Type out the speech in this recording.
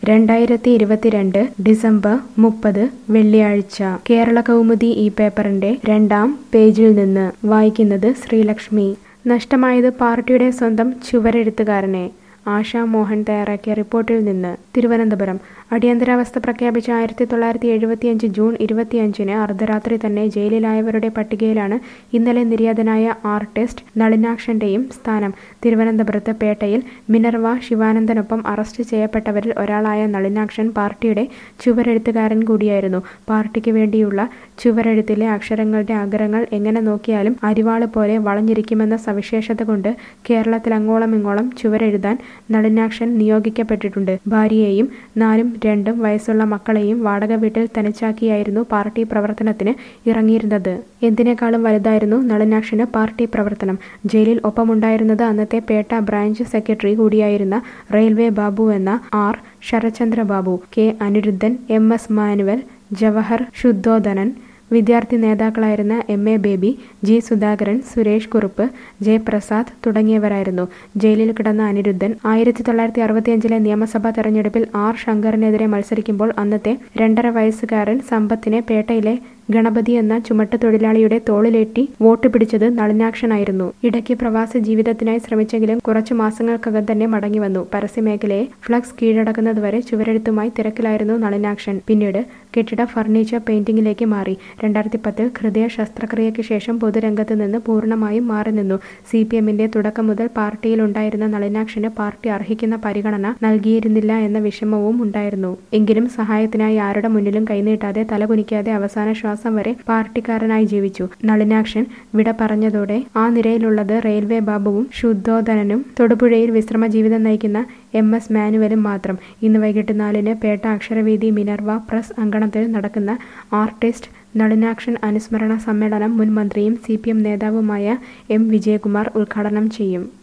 രണ്ടായിരത്തി ഇരുപത്തിരണ്ട് ഡിസംബർ മുപ്പത് വെള്ളിയാഴ്ച കേരള കൗമുദി ഈ പേപ്പറിന്റെ രണ്ടാം പേജിൽ നിന്ന് വായിക്കുന്നത് ശ്രീലക്ഷ്മി നഷ്ടമായത് പാർട്ടിയുടെ സ്വന്തം ചുവരെഴുത്തുകാരനെ ആശാ മോഹൻ തയ്യാറാക്കിയ റിപ്പോർട്ടിൽ നിന്ന് തിരുവനന്തപുരം അടിയന്തരാവസ്ഥ പ്രഖ്യാപിച്ച ആയിരത്തി തൊള്ളായിരത്തി എഴുപത്തിയഞ്ച് ജൂൺ ഇരുപത്തിയഞ്ചിന് അർദ്ധരാത്രി തന്നെ ജയിലിലായവരുടെ പട്ടികയിലാണ് ഇന്നലെ നിര്യാതനായ ആർട്ടിസ്റ്റ് നളിനാക്ഷന്റെയും സ്ഥാനം തിരുവനന്തപുരത്ത് പേട്ടയിൽ മിനർവ ശിവാനന്ദനൊപ്പം അറസ്റ്റ് ചെയ്യപ്പെട്ടവരിൽ ഒരാളായ നളിനാക്ഷൻ പാർട്ടിയുടെ ചുവരെഴുത്തുകാരൻ കൂടിയായിരുന്നു പാർട്ടിക്ക് വേണ്ടിയുള്ള ചുവരെഴുത്തിലെ അക്ഷരങ്ങളുടെ അഗ്രങ്ങൾ എങ്ങനെ നോക്കിയാലും അരിവാള് പോലെ വളഞ്ഞിരിക്കുമെന്ന സവിശേഷത കൊണ്ട് കേരളത്തിൽ അങ്ങോളം ഇങ്ങോളം ചുവരെഴുതാൻ നളിനാക്ഷൻ നിയോഗിക്കപ്പെട്ടിട്ടുണ്ട് ഭാര്യയെയും നാലും രണ്ടും വയസ്സുള്ള മക്കളെയും വാടക വീട്ടിൽ തനിച്ചാക്കിയായിരുന്നു പാർട്ടി പ്രവർത്തനത്തിന് ഇറങ്ങിയിരുന്നത് എന്തിനേക്കാളും വലുതായിരുന്നു നളിനാക്ഷന് പാർട്ടി പ്രവർത്തനം ജയിലിൽ ഒപ്പമുണ്ടായിരുന്നത് അന്നത്തെ പേട്ട ബ്രാഞ്ച് സെക്രട്ടറി കൂടിയായിരുന്ന റെയിൽവേ ബാബു എന്ന R Sarachandra Babu K Aniruddhan M S Manuel Jawahar Suddhodhanan വിദ്യാർത്ഥി നേതാക്കളായിരുന്ന M A Baby G Sudhakaran Suresh Kurup Jayaprasad തുടങ്ങിയവരായിരുന്നു ജയിലിൽ കിടന്ന അനിരുദ്ധൻ ആയിരത്തി തൊള്ളായിരത്തി അറുപത്തിയഞ്ചിലെ നിയമസഭാ തെരഞ്ഞെടുപ്പിൽ ആർ ശങ്കറിനെതിരെ മത്സരിക്കുമ്പോൾ അന്നത്തെ രണ്ടര വയസ്സുകാരൻ സമ്പത്തിനെ പേട്ടയിലെ ഗണപതി എന്ന ചുമട്ട് തൊഴിലാളിയുടെ തോളിലേറ്റി വോട്ട് പിടിച്ചത് നളിനാക്ഷനായിരുന്നു ഇടയ്ക്ക് പ്രവാസ ജീവിതത്തിനായി ശ്രമിച്ചെങ്കിലും കുറച്ചു മാസങ്ങൾക്കകം തന്നെ മടങ്ങിവന്നു പരസ്യമേഖലയെ ഫ്ലക്സ് കീഴടക്കുന്നതുവരെ ചുവരെഴുത്തുമായി തിരക്കിലായിരുന്നു നളിനാക്ഷൻ പിന്നീട് കെട്ടിട ഫർണിച്ചർ പെയിന്റിംഗിലേക്ക് മാറി രണ്ടായിരത്തി പത്തിൽ ഹൃദയ ശസ്ത്രക്രിയയ്ക്ക് ശേഷം പൊതുരംഗത്ത് നിന്ന് പൂർണ്ണമായും മാറി നിന്നു സി പി എമ്മിന്റെ തുടക്കം മുതൽ പാർട്ടിയിലുണ്ടായിരുന്ന നളിനാക്ഷന് പാർട്ടി അർഹിക്കുന്ന പരിഗണന നൽകിയിരുന്നില്ല എന്ന വിഷമവും ഉണ്ടായിരുന്നു എങ്കിലും സഹായത്തിനായി ആരുടെ മുന്നിലും കൈനീട്ടാതെ തലകുനിക്കാതെ അവസാന ശ്വാസം വരെ പാർട്ടിക്കാരനായി ജീവിച്ചു നളിനാക്ഷൻ വിട പറഞ്ഞതോടെ ആ നിരയിലുള്ളത് റെയിൽവേ ബാബുവും ശുദ്ധോധനനും തൊടുപുഴയിൽ വിശ്രമ ജീവിതം നയിക്കുന്ന എം എസ് മാനുവലും മാത്രം ഇന്ന് വൈകിട്ട് നാലിന് പേട്ട അക്ഷരവേദി മിനർവ പ്രസ് അങ്കണത്തിൽ നടക്കുന്ന ആർട്ടിസ്റ്റ് നളിനാക്ഷൻ അനുസ്മരണ സമ്മേളനം മുൻ മന്ത്രിയും സി നേതാവുമായ എം വിജയകുമാർ ഉദ്ഘാടനം ചെയ്യും